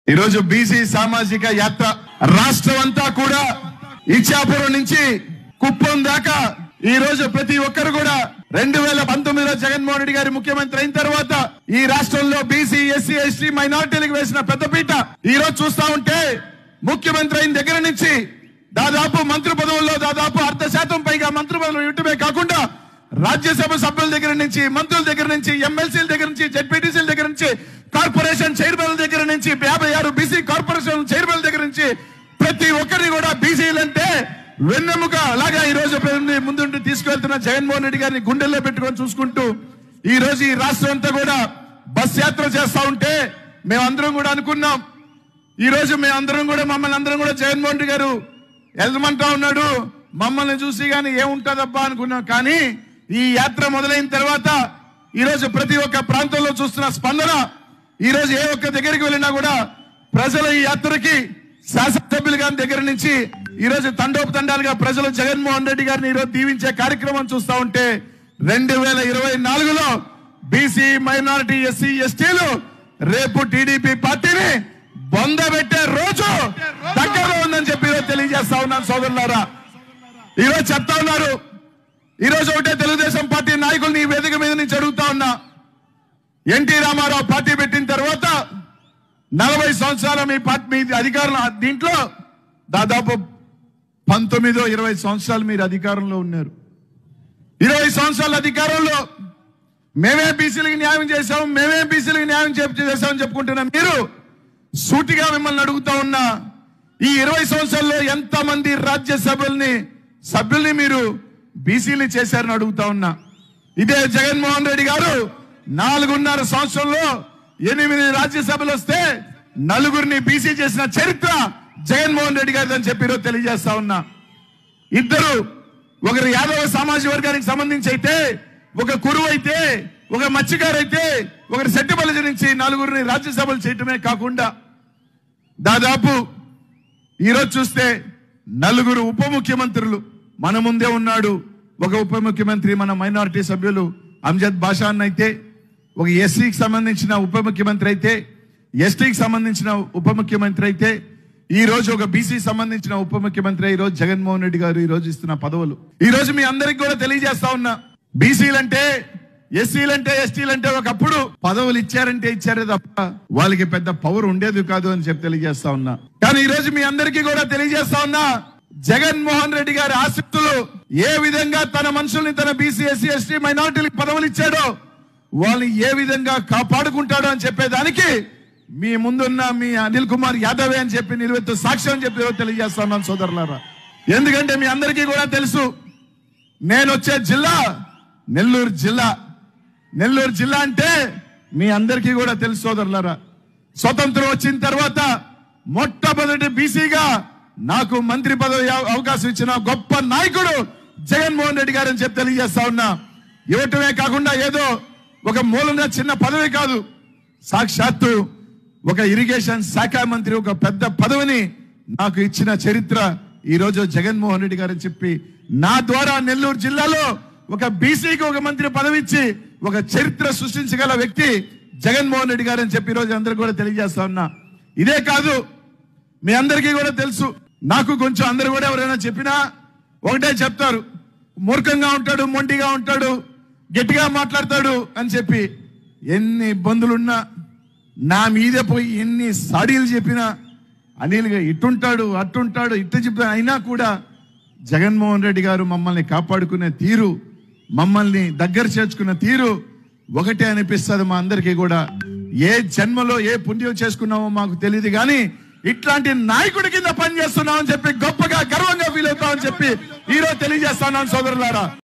ఈరోజు బీసీ సామాజిక యాత్ర రాష్ట్రం అంతా కూడా ఇచ్చాపురం నుంచి కుప్పం దాకా ఈ రోజు ప్రతి ఒక్కరు కూడా రెండు వేల పంతొమ్మిదిలో జగన్మోహన్ రెడ్డి గారి ముఖ్యమంత్రి అయిన తర్వాత ఈ రాష్ట్రంలో బీసీ ఎస్సీ ఎస్టీ మైనార్టీలకు వేసిన పెద్దపీట ఈ రోజు చూస్తా ఉంటే ముఖ్యమంత్రి అయిన దగ్గర నుంచి దాదాపు మంత్రి పదవుల్లో దాదాపు అర్ధ శాతం పైగా మంత్రి పదవులు ఇవ్వటమే కాకుండా రాజ్యసభ సభ్యుల దగ్గర నుంచి మంత్రుల దగ్గర నుంచి ఎమ్మెల్సీల దగ్గర నుంచి జెడ్పీటీసీల దగ్గర నుంచి కార్పొరేషన్ చైర్మన్ దగ్గర నుంచి యాభై ఆరు బీసీ కార్పొరేషన్ చైర్మన్ దగ్గర నుంచి ప్రతి ఒక్కరిని కూడా బీసీలు అంటే వెన్నెముక అలాగా ఈ రోజు ప్రజల్ని ముందుండి తీసుకెళ్తున్న జగన్మోహన్ రెడ్డి గారిని గుండెల్లో పెట్టుకొని చూసుకుంటూ ఈ రోజు ఈ రాష్ట్రం అంతా కూడా బస్ యాత్ర చేస్తా ఉంటే మేమందరం కూడా అనుకున్నాం ఈ రోజు మేమందరం కూడా మమ్మల్ని అందరం కూడా జగన్మోహన్ రెడ్డి గారు వెళ్ళమంటా ఉన్నాడు మమ్మల్ని చూసి గాని ఏముంటదబ్బా అనుకున్నాం కానీ ఈ యాత్ర మొదలైన తర్వాత ఈ రోజు ప్రతి ఒక్క ప్రాంతంలో చూస్తున్న స్పందన ఈ రోజు ఏ ఒక్క దగ్గరికి వెళ్ళినా కూడా ప్రజల ఈ యాత్రకి శాసనసభ్యులు గారి దగ్గర నుంచి ఈ రోజు తండోపతండాలుగా ప్రజలు జగన్మోహన్ రెడ్డి గారిని ఈ రోజు దీవించే కార్యక్రమం చూస్తా ఉంటే రెండు వేల ఇరవై నాలుగులో బీసీ మైనారిటీ ఎస్సీ ఎస్టీలు రేపు టీడీపీ పార్టీని బొందబెట్టే రోజు దగ్గరలో ఉందని చెప్పి ఈరోజు తెలియజేస్తా ఉన్నాను సోదరులారా ఈరోజు చెప్తా ఉన్నారు ఈ రోజు ఒకటే తెలుగుదేశం పార్టీ నాయకుల్ని ఈ వేదిక మీద నుంచి అడుగుతా ఉన్నా ఎన్టీ రామారావు పార్టీ పెట్టిన తర్వాత నలభై సంవత్సరాల మీ పార్టీ మీ అధికారులు దీంట్లో దాదాపు పంతొమ్మిదో ఇరవై సంవత్సరాలు మీరు అధికారంలో ఉన్నారు ఇరవై సంవత్సరాల అధికారంలో మేమే బీసీలకు న్యాయం చేశాం మేమే బీసీలకు న్యాయం చెప్- చేశామని చెప్పుకుంటున్నాం మీరు సూటిగా మిమ్మల్ని అడుగుతా ఉన్నా ఈ ఇరవై సంవత్సరాల్లో ఎంత మంది రాజ్యసభల్ని సభ్యుల్ని మీరు బీసీలు చేశారని అడుగుతా ఉన్నా ఇదే జగన్మోహన్ రెడ్డి గారు నాలుగున్నర సంవత్సరంలో ఎనిమిది రాజ్యసభలు వస్తే నలుగురిని బీసీ చేసిన చరిత్ర జగన్మోహన్ రెడ్డి గారిది అని చెప్పి ఈరోజు తెలియజేస్తా ఉన్నా ఇద్దరు ఒకరు యాదవ సామాజిక వర్గానికి సంబంధించి అయితే ఒక కురువు అయితే ఒక మత్స్యకారు అయితే ఒకరు సెట్టిబలిజ నుంచి నలుగురిని రాజ్యసభలు చేయటమే కాకుండా దాదాపు ఈరోజు చూస్తే నలుగురు ఉప ముఖ్యమంత్రులు మన ముందే ఉన్నాడు ఒక ఉప ముఖ్యమంత్రి మన మైనారిటీ సభ్యులు అంజద్ బాషాన్ అయితే ఒక ఎస్సీకి సంబంధించిన ఉప ముఖ్యమంత్రి అయితే ఎస్టీకి సంబంధించిన ఉప ముఖ్యమంత్రి అయితే ఈ రోజు ఒక బీసీ సంబంధించిన ఉప ముఖ్యమంత్రి ఈ రోజు జగన్మోహన్ రెడ్డి గారు ఈ రోజు ఇస్తున్న పదవులు ఈ రోజు మీ అందరికి కూడా తెలియజేస్తా ఉన్నా బీసీలంటే ఎస్సీలంటే ఎస్టీలంటే ఒకప్పుడు పదవులు ఇచ్చారంటే ఇచ్చారే తప్ప వాళ్ళకి పెద్ద పవర్ ఉండేది కాదు అని చెప్పి తెలియజేస్తా ఉన్నా కానీ ఈ రోజు మీ అందరికీ కూడా తెలియజేస్తా ఉన్నా జగన్మోహన్ రెడ్డి గారి ఆసక్తులు ఏ విధంగా తన మనుషుల్ని తన బీసీ ఎస్సీ ఎస్టీ మైనారిటీలకు పదవులు ఇచ్చాడో వాళ్ళని ఏ విధంగా కాపాడుకుంటాడో అని చెప్పేదానికి మీ ముందున్న మీ అనిల్ కుమార్ యాదవే అని చెప్పి నిలువెత్తు సాక్ష్యం అని చెప్పి ఈరోజు తెలియజేస్తా ఉన్నాను సోదరులారా ఎందుకంటే మీ అందరికీ కూడా తెలుసు నేను వచ్చే జిల్లా నెల్లూరు జిల్లా నెల్లూరు జిల్లా అంటే మీ అందరికీ కూడా తెలుసు సోదరులారా స్వతంత్రం వచ్చిన తర్వాత మొట్టమొదటి బీసీగా నాకు మంత్రి పదవి అవ- అవకాశం ఇచ్చిన గొప్ప నాయకుడు జగన్మోహన్ రెడ్డి గారు అని చెప్పి తెలియజేస్తా ఉన్నా ఇవ్వటమే కాకుండా ఏదో ఒక మూలంగా చిన్న పదవి కాదు సాక్షాత్తు ఒక ఇరిగేషన్ శాఖ మంత్రి ఒక పెద్ద పదవిని నాకు ఇచ్చిన చరిత్ర ఈ రోజు జగన్మోహన్ రెడ్డి గారు అని చెప్పి నా ద్వారా నెల్లూరు జిల్లాలో ఒక బీసీకి ఒక మంత్రి పదవి ఇచ్చి ఒక చరిత్ర సృష్టించగల వ్యక్తి జగన్మోహన్ రెడ్డి గారు అని చెప్పి ఈ రోజు అందరూ కూడా తెలియజేస్తా ఉన్నా ఇదే కాదు మీ అందరికీ కూడా తెలుసు నాకు కొంచెం అందరు కూడా ఎవరైనా చెప్పినా ఒకటే చెప్తారు మూర్ఖంగా ఉంటాడు మొండిగా ఉంటాడు గట్టిగా మాట్లాడతాడు అని చెప్పి ఎన్ని ఇబ్బందులున్నా నా మీద పోయి ఎన్ని సాడీలు చెప్పినా అనిల్గా ఇట్టుంటాడు అట్టుంటాడు ఇట్టు చెప్పిన అయినా కూడా జగన్మోహన్ రెడ్డి గారు మమ్మల్ని కాపాడుకునే తీరు మమ్మల్ని దగ్గర చేర్చుకున్న తీరు ఒకటే అనిపిస్తుంది మా అందరికీ కూడా ఏ జన్మలో ఏ పుణ్యం చేసుకున్నామో మాకు తెలియదు కానీ ఇట్లాంటి నాయకుడి కింద పనిచేస్తున్నామని చెప్పి గొప్పగా గర్వంగా ఫీల్ అవుతామని చెప్పి ఈ రోజు తెలియజేస్తున్నాను సోదరులారా